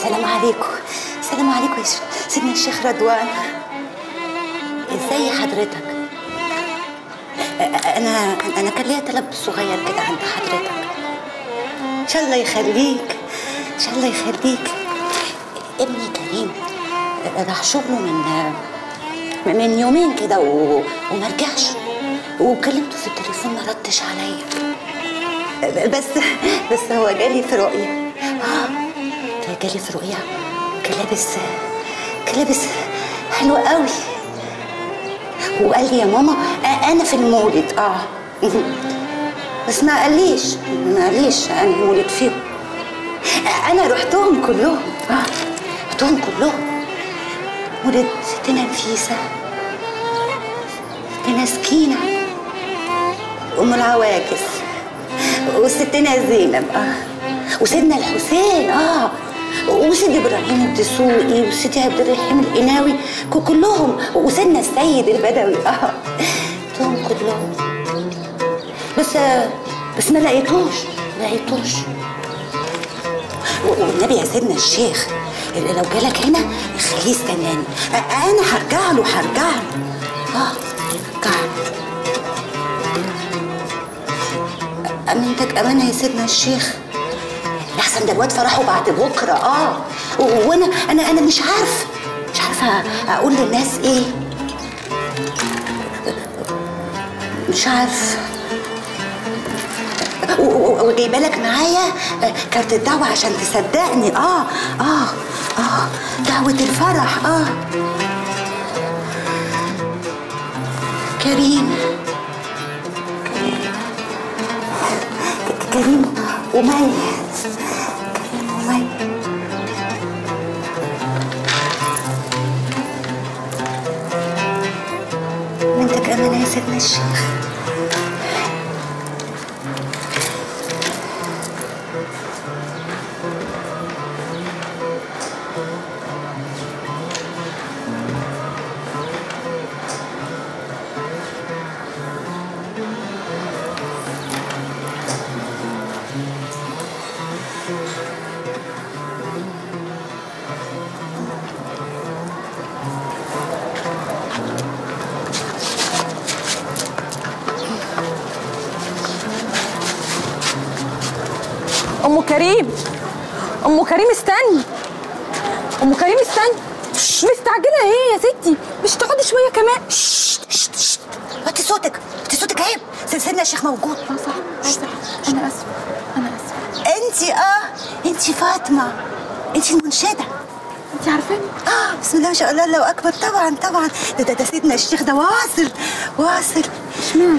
سلام عليكم سلام عليكم يا ش- سيدنا الشيخ رضوان ازاي حضرتك أ- انا انا كان ليا طلب صغير كده عند حضرتك ان شاء الله يخليك ان شاء الله يخليك ابني كريم راح شغله من من يومين كده و... وما رجعش وكلمته في التليفون ما ردش عليا بس بس هو جالي في رؤيا اه جالي في رؤيا كان لابس كان لابس حلو قوي وقال لي يا ماما آه، انا في المولد اه بس ما قاليش ما قاليش انا المولد فيهم آه، انا رحتهم كلهم اه رحتهم كلهم مولد ستنا نفيسه ستنا سكينه ام العواكس وستنا زينب اه وسيدنا الحسين اه وسيدي ابراهيم الدسوقي وسيدي عبد الرحيم القناوي ك- كلهم وسيدنا السيد البدوي اه كلهم كلهم بس بس ما لقيتوش ما لقيتوش و- والنبي يا سيدنا الشيخ اللي لو جالك هنا خليه يستناني أ- انا هرجع له هرجع له اه هرجع له امنتك امانه يا سيدنا الشيخ احسن ده الواد فرحه بعد بكره اه و- وانا انا انا مش عارفه مش عارفه اقول للناس ايه مش عارفه و- و- وجايبه لك معايا آه، كارت الدعوه عشان تصدقني اه اه اه دعوه الفرح اه كريم ك- كريم ومي كريم ومي منتك أمانة يا سيدنا الشيخ ام كريم ام كريم استني ام كريم استني مستعجله ايه يا ستي مش تقعدي شويه كمان شت شت شت وطي صوتك وطي صوتك عيب سيدنا الشيخ موجود اه صح اه صح انا اسفه انا اسفه انتي اه انتي فاطمه انتي المنشده انت عارفاني اه بسم الله ما شاء الله الله اكبر طبعا طبعا ده ده, ده سيدنا الشيخ ده واصل واصل اشمعنى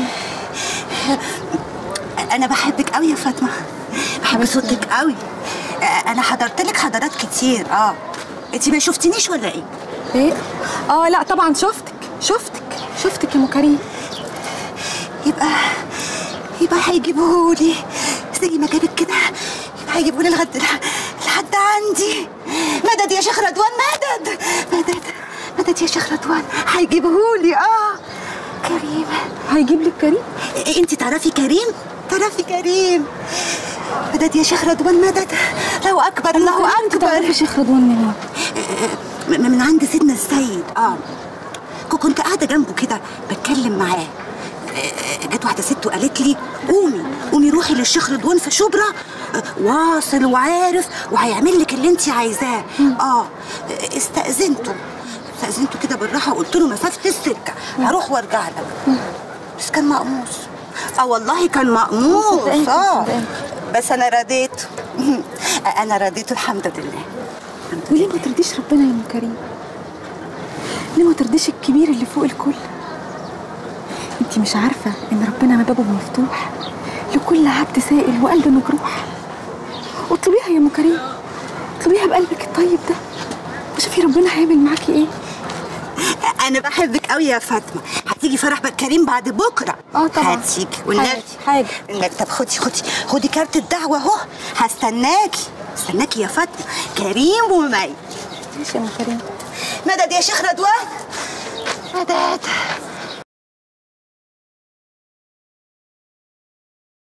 انا بحبك قوي يا فاطمه بحب صوتك قوي آه، انا حضرت لك حضارات كتير اه انتي ما شفتنيش ولا ايه ايه اه لا طبعا شفتك شفتك شفتك يا ام كريم يبقى يبقى هيجيبهولي زي ما جابك كده يبقى هيجيبهولي لغايه لحد عندي مدد يا شيخ رضوان مدد مدد مدد يا شيخ رضوان هيجيبهولي اه كريم هيجيب لك كريم انت تعرفي كريم تعرفي كريم مدد يا شيخ رضوان مدد الله اكبر الله انت تعرفي اكبر شيخ رضوان منين م- من عند سيدنا السيد اه ك- كنت قاعده جنبه كده بتكلم معاه آه، جت واحده ست وقالت لي قومي قومي روحي للشيخ رضوان في شبرا آه، واصل وعارف وهيعمل لك اللي انت عايزاه اه استاذنته استاذنته كده بالراحه وقلت له مسافه السكه هروح وارجع لك بس كان مقموص اه والله كان مقموص مصدقاك، اه مصدقاك. بس انا رضيته انا رضيته الحمد لله وليه ما ترضيش ربنا يا ام كريم ليه ما ترضيش الكبير اللي فوق الكل انت مش عارفه ان ربنا بابه مفتوح لكل عبد سائل وقلب مجروح اطلبيها يا ام كريم اطلبيها بقلبك الطيب ده وشوفي ربنا هيعمل معاكي ايه انا بحبك قوي يا فاطمه هتيجي فرح بقى كريم بعد بكره اه طبعا. هتيجي والنبي حاجة- حاجة. النبي طب خدي خدي خدي كارت الدعوه اهو هستناكي استناكي يا فاطمه كريم ومي ماشي يا ام كريم مدد يا شيخ رضوان مدد